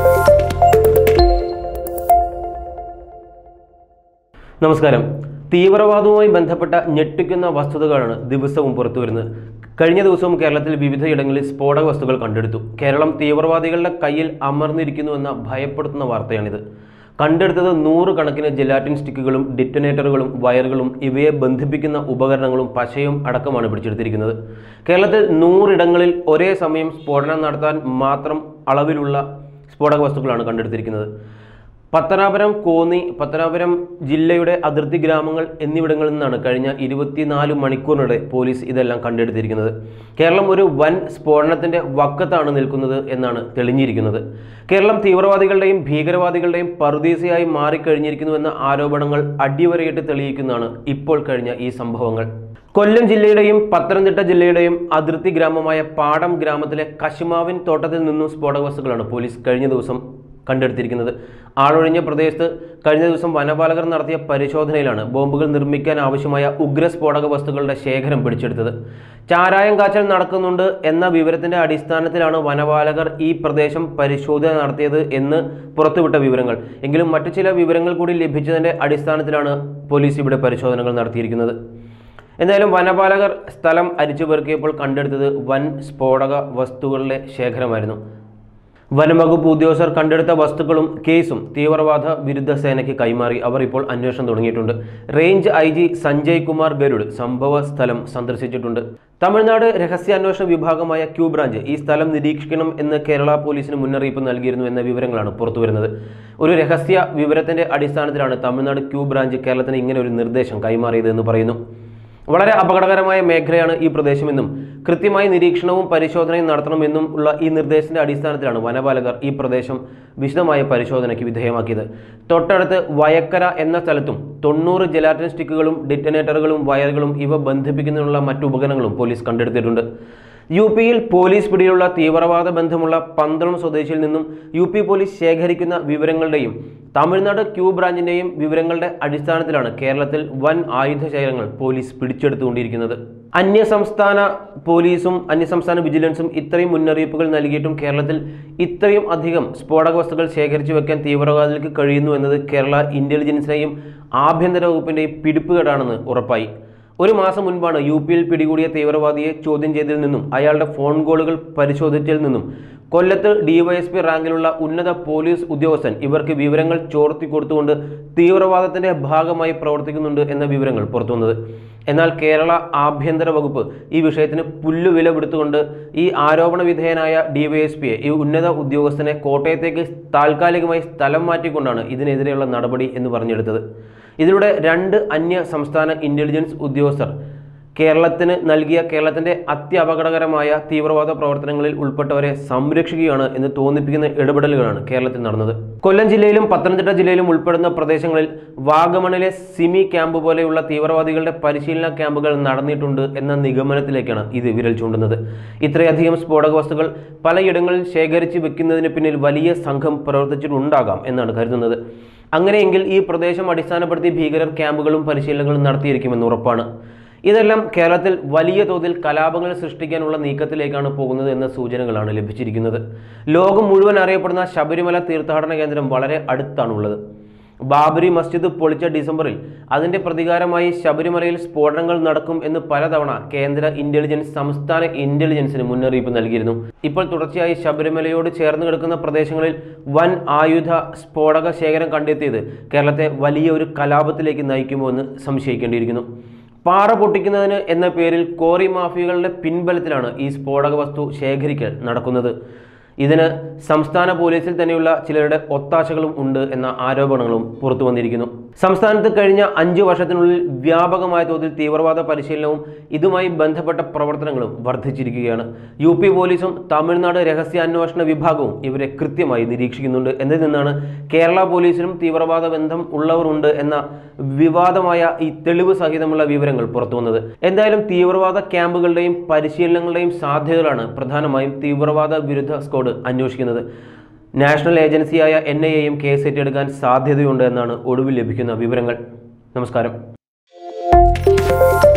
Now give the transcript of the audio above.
നമസ്കാരം തീവ്രവാദവുമായി ബന്ധപ്പെട്ട ഞെട്ടിക്കുന്ന വസ്തുതകളാണ് ദിവസവും പുറത്തുവരുന്നത് കഴിഞ്ഞ ദിവസവും കേരളത്തിൽ വിവിധയിടങ്ങളിൽ സ്ഫോടക വസ്തുക്കൾ കണ്ടെടുത്തു കേരളം തീവ്രവാദികളുടെ കയ്യിൽ അമർന്നിരിക്കുന്നുവെന്ന ഭയപ്പെടുത്തുന്ന വാർത്തയാണിത് കണ്ടെടുത്തത് നൂറുകണക്കിന് ജെലാറ്റിൻ സ്റ്റിക്കുകളും ഡിറ്റനേറ്ററുകളും വയറുകളും ഇവയെ ബന്ധിപ്പിക്കുന്ന ഉപകരണങ്ങളും പശയും അടക്കമാണ് പിടിച്ചെടുത്തിരിക്കുന്നത് കേരളത്തിൽ നൂറിടങ്ങളിൽ ഒരേ സമയം സ്ഫോടനം നടത്താൻ മാത്രം അളവിലുള്ള സ്ഫോടക വസ്തുക്കളാണ് കണ്ടെടുത്തിരിക്കുന്നത് പത്തനാപുരം കോന്നി പത്തനാപുരം ജില്ലയുടെ അതിർത്തി ഗ്രാമങ്ങൾ എന്നിവിടങ്ങളിൽ നിന്നാണ് കഴിഞ്ഞ ഇരുപത്തിനാല് മണിക്കൂറിനിടെ പോലീസ് ഇതെല്ലാം കണ്ടെടുത്തിരിക്കുന്നത് കേരളം ഒരു വൻ സ്ഫോടനത്തിന്റെ വക്കത്താണ് നിൽക്കുന്നത് എന്നാണ് തെളിഞ്ഞിരിക്കുന്നത് കേരളം തീവ്രവാദികളുടെയും ഭീകരവാദികളുടെയും പറുദീസയായി മാറിക്കഴിഞ്ഞിരിക്കുന്നുവെന്ന ആരോപണങ്ങൾ അടിവരയിട്ട് തെളിയിക്കുന്നതാണ് ഇപ്പോൾ കഴിഞ്ഞ ഈ സംഭവങ്ങൾ കൊല്ലം ജില്ലയുടെയും പത്തനംതിട്ട ജില്ലയുടെയും അതിർത്തി ഗ്രാമമായ പാടം ഗ്രാമത്തിലെ കശുമാവിൻ തോട്ടത്തിൽ നിന്നും സ്ഫോടക വസ്തുക്കളാണ് പോലീസ് കഴിഞ്ഞ ദിവസം കണ്ടെടുത്തിരിക്കുന്നത് ആളൊഴിഞ്ഞ പ്രദേശത്ത് കഴിഞ്ഞ ദിവസം വനപാലകർ നടത്തിയ പരിശോധനയിലാണ് ബോംബുകൾ നിർമ്മിക്കാൻ ആവശ്യമായ ഉഗ്രസ്ഫോടക വസ്തുക്കളുടെ ശേഖരം പിടിച്ചെടുത്തത് ചാരായം കാച്ചൽ നടക്കുന്നുണ്ട് എന്ന വിവരത്തിന്റെ അടിസ്ഥാനത്തിലാണ് വനപാലകർ ഈ പ്രദേശം പരിശോധന നടത്തിയത് എന്ന് പുറത്തുവിട്ട വിവരങ്ങൾ എങ്കിലും മറ്റു ചില വിവരങ്ങൾ കൂടി ലഭിച്ചതിന്റെ അടിസ്ഥാനത്തിലാണ് പോലീസ് ഇവിടെ പരിശോധനകൾ നടത്തിയിരിക്കുന്നത് എന്തായാലും വനപാലകർ സ്ഥലം അരിച്ചു പെറുക്കിയപ്പോൾ കണ്ടെടുത്തത് വൻ സ്ഫോടക വസ്തുക്കളുടെ ശേഖരമായിരുന്നു വനംവകുപ്പ് ഉദ്യോഗസ്ഥർ കണ്ടെടുത്ത വസ്തുക്കളും കേസും തീവ്രവാദ വിരുദ്ധ സേനയ്ക്ക് കൈമാറി അവർ ഇപ്പോൾ അന്വേഷണം തുടങ്ങിയിട്ടുണ്ട് range I G Sanjay Kumar Garud സംഭവ സ്ഥലം സന്ദർശിച്ചിട്ടുണ്ട് തമിഴ്നാട് രഹസ്യാന്വേഷണ വിഭാഗമായ ക്യൂ ബ്രാഞ്ച് ഈ സ്ഥലം നിരീക്ഷിക്കണം എന്ന് കേരള പോലീസിന് മുന്നറിയിപ്പ് നൽകിയിരുന്നു എന്ന വിവരങ്ങളാണ് പുറത്തുവരുന്നത് ഒരു രഹസ്യ വിവരത്തിന്റെ അടിസ്ഥാനത്തിലാണ് തമിഴ്നാട് ക്യൂ ബ്രാഞ്ച് കേരളത്തിന് ഇങ്ങനെ ഒരു നിർദ്ദേശം കൈമാറിയത് എന്ന് പറയുന്നു വളരെ അപകടകരമായ മേഖലയാണ് ഈ പ്രദേശമെന്നും കൃത്യമായി നിരീക്ഷണവും പരിശോധനയും നടത്തണമെന്നും ഉള്ള ഈ നിർദ്ദേശത്തിന്റെ അടിസ്ഥാനത്തിലാണ് വനപാലകർ ഈ പ്രദേശം വിശദമായ പരിശോധനയ്ക്ക് വിധേയമാക്കിയത് തൊട്ടടുത്ത് വയക്കര എന്ന സ്ഥലത്തും തൊണ്ണൂറ് ജെലാറ്റിൻ സ്റ്റിക്കുകളും ഡിറ്റനേറ്ററുകളും വയറുകളും ഇവ ബന്ധിപ്പിക്കുന്നതിനുള്ള മറ്റു ഉപകരണങ്ങളും പോലീസ് കണ്ടെടുത്തിട്ടുണ്ട് യു പിയിൽ പോലീസ് പിടിയിലുള്ള തീവ്രവാദ ബന്ധമുള്ള പന്തളം സ്വദേശിയിൽ നിന്നും യു പി പോലീസ് ശേഖരിക്കുന്ന വിവരങ്ങളുടെയും തമിഴ്നാട് ക്യൂ ബ്രാഞ്ചിന്റെയും വിവരങ്ങളുടെ അടിസ്ഥാനത്തിലാണ് കേരളത്തിൽ വൻ ആയുധ ശേഖരങ്ങൾ പോലീസ് പിടിച്ചെടുത്തുകൊണ്ടിരിക്കുന്നത് അന്യസംസ്ഥാന പോലീസും അന്യസംസ്ഥാന വിജിലൻസും ഇത്രയും മുന്നറിയിപ്പുകൾ നൽകിയിട്ടും കേരളത്തിൽ ഇത്രയും അധികം സ്ഫോടക വസ്തുക്കൾ ശേഖരിച്ചു വെക്കാൻ തീവ്രവാദികൾക്ക് കഴിയുന്നു എന്നത് കേരള ഇന്റലിജൻസിനെയും ആഭ്യന്തര വകുപ്പിന്റെയും പിടിപ്പുകേടാണെന്ന് ഉറപ്പായി ഒരു മാസം മുൻപാണ് യു പിയിൽ പിടികൂടിയ തീവ്രവാദിയെ ചോദ്യം ചെയ്തതിൽ നിന്നും അയാളുടെ ഫോൺ കോളുകൾ പരിശോധിച്ചതിൽ നിന്നും കൊല്ലത്ത് ഡിവൈഎസ്പി റാങ്കിലുള്ള ഉന്നത പോലീസ് ഉദ്യോഗസ്ഥൻ ഇവർക്ക് വിവരങ്ങൾ ചോർത്തി കൊടുത്തുകൊണ്ട് തീവ്രവാദത്തിന്റെ ഭാഗമായി പ്രവർത്തിക്കുന്നുണ്ട് എന്ന വിവരങ്ങൾ പുറത്തുവന്നത് എന്നാൽ കേരള ആഭ്യന്തര വകുപ്പ് ഈ വിഷയത്തിന് പുല്ലുവില കൊടുത്തുകൊണ്ട് ഈ ആരോപണ വിധേയനായ ഡിവൈഎസ്പിയെ ഈ ഉന്നത ഉദ്യോഗസ്ഥനെ കോട്ടയത്തേക്ക് താൽക്കാലികമായി സ്ഥലം മാറ്റിക്കൊണ്ടാണ് ഇതിനെതിരെയുള്ള നടപടി എന്ന് പറഞ്ഞെടുത്തത് ഇതിലൂടെ രണ്ട് അന്യ സംസ്ഥാന ഇന്റലിജൻസ് ഉദ്യോഗസ്ഥർ കേരളത്തിന് നൽകിയ കേരളത്തിന്റെ അത്യപകടകരമായ തീവ്രവാദ പ്രവർത്തനങ്ങളിൽ ഉൾപ്പെട്ടവരെ സംരക്ഷിക്കുകയാണ് എന്ന് തോന്നിപ്പിക്കുന്ന ഇടപെടലുകളാണ് കേരളത്തിൽ നടന്നത് കൊല്ലം ജില്ലയിലും പത്തനംതിട്ട ജില്ലയിലും ഉൾപ്പെടുന്ന പ്രദേശങ്ങളിൽ വാഗമണിലെ സിമി ക്യാമ്പ് പോലെയുള്ള തീവ്രവാദികളുടെ പരിശീലന ക്യാമ്പുകൾ നടന്നിട്ടുണ്ട് എന്ന നിഗമനത്തിലേക്കാണ് ഇത് വിരൽ ചൂണ്ടുന്നത് ഇത്രയധികം സ്ഫോടക വസ്തുക്കൾ പലയിടങ്ങളിൽ ശേഖരിച്ച് വെക്കുന്നതിന് പിന്നിൽ വലിയ സംഘം പ്രവർത്തിച്ചിട്ടുണ്ടാകാം എന്നാണ് കരുതുന്നത് അങ്ങനെയെങ്കിൽ ഈ പ്രദേശം അടിസ്ഥാനപ്പെടുത്തി ഭീകരർ ക്യാമ്പുകളും പരിശീലനങ്ങളും നടത്തിയിരിക്കുമെന്ന് ഉറപ്പാണ് ഇതെല്ലാം കേരളത്തിൽ വലിയ തോതിൽ കലാപങ്ങൾ സൃഷ്ടിക്കാനുള്ള നീക്കത്തിലേക്കാണ് പോകുന്നത് എന്ന സൂചനകളാണ് ലഭിച്ചിരിക്കുന്നത് ലോകം മുഴുവൻ അറിയപ്പെടുന്ന ശബരിമല തീർത്ഥാടന കേന്ദ്രം വളരെ അടുത്താണുള്ളത് ബാബരി മസ്ജിദ് പൊളിച്ച ഡിസംബറിൽ അതിന്റെ പ്രതികാരമായി ശബരിമലയിൽ സ്ഫോടനങ്ങൾ നടക്കും എന്ന് പലതവണ കേന്ദ്ര ഇന്റലിജൻസ് സംസ്ഥാന ഇന്റലിജൻസിന് മുന്നറിയിപ്പ് നൽകിയിരുന്നു ഇപ്പോൾ തുടർച്ചയായി ശബരിമലയോട് ചേർന്ന് കിടക്കുന്ന പ്രദേശങ്ങളിൽ വൻ ആയുധ സ്ഫോടക ശേഖരം കണ്ടെത്തിയത് കേരളത്തെ വലിയ ഒരു കലാപത്തിലേക്ക് നയിക്കുമോ എന്ന് സംശയിക്കേണ്ടിയിരിക്കുന്നു പാറ പൊട്ടിക്കുന്നതിന് എന്ന പേരിൽ കോറി മാഫിയകളുടെ പിൻബലത്തിലാണ് ഈ സ്ഫോടക വസ്തു ശേഖരിക്കൽ നടക്കുന്നത് ഇതിന് സംസ്ഥാന പോലീസിൽ തന്നെയുള്ള ചിലരുടെ ഒത്താശകളും ഉണ്ട് എന്ന ആരോപണങ്ങളും പുറത്തു വന്നിരിക്കുന്നു സംസ്ഥാനത്ത് കഴിഞ്ഞ അഞ്ചു വർഷത്തിനുള്ളിൽ വ്യാപകമായ തോതിൽ തീവ്രവാദ പരിശീലനവും ഇതുമായി ബന്ധപ്പെട്ട പ്രവർത്തനങ്ങളും വർദ്ധിച്ചിരിക്കുകയാണ് യു പി പോലീസും തമിഴ്നാട് രഹസ്യാന്വേഷണ വിഭാഗവും ഇവരെ കൃത്യമായി നിരീക്ഷിക്കുന്നുണ്ട് എന്നതിൽ നിന്നാണ് കേരള പോലീസിനും തീവ്രവാദ ബന്ധം ഉള്ളവരുണ്ട് എന്ന വിവാദമായ ഈ തെളിവ് സഹിതമുള്ള വിവരങ്ങൾ പുറത്തു വന്നത് എന്തായാലും തീവ്രവാദ ക്യാമ്പുകളുടെയും പരിശീലനങ്ങളുടെയും സാധ്യതകളാണ് പ്രധാനമായും തീവ്രവാദ വിരുദ്ധ സ്ക്വാഡ് അന്വേഷിക്കുന്നത് നാഷണൽ ഏജൻസിയായ എൻ ഐ എയും കേസ് ഏറ്റെടുക്കാൻ സാധ്യതയുണ്ട് എന്നാണ് ഒടുവിൽ ലഭിക്കുന്ന വിവരങ്ങൾ നമസ്കാരം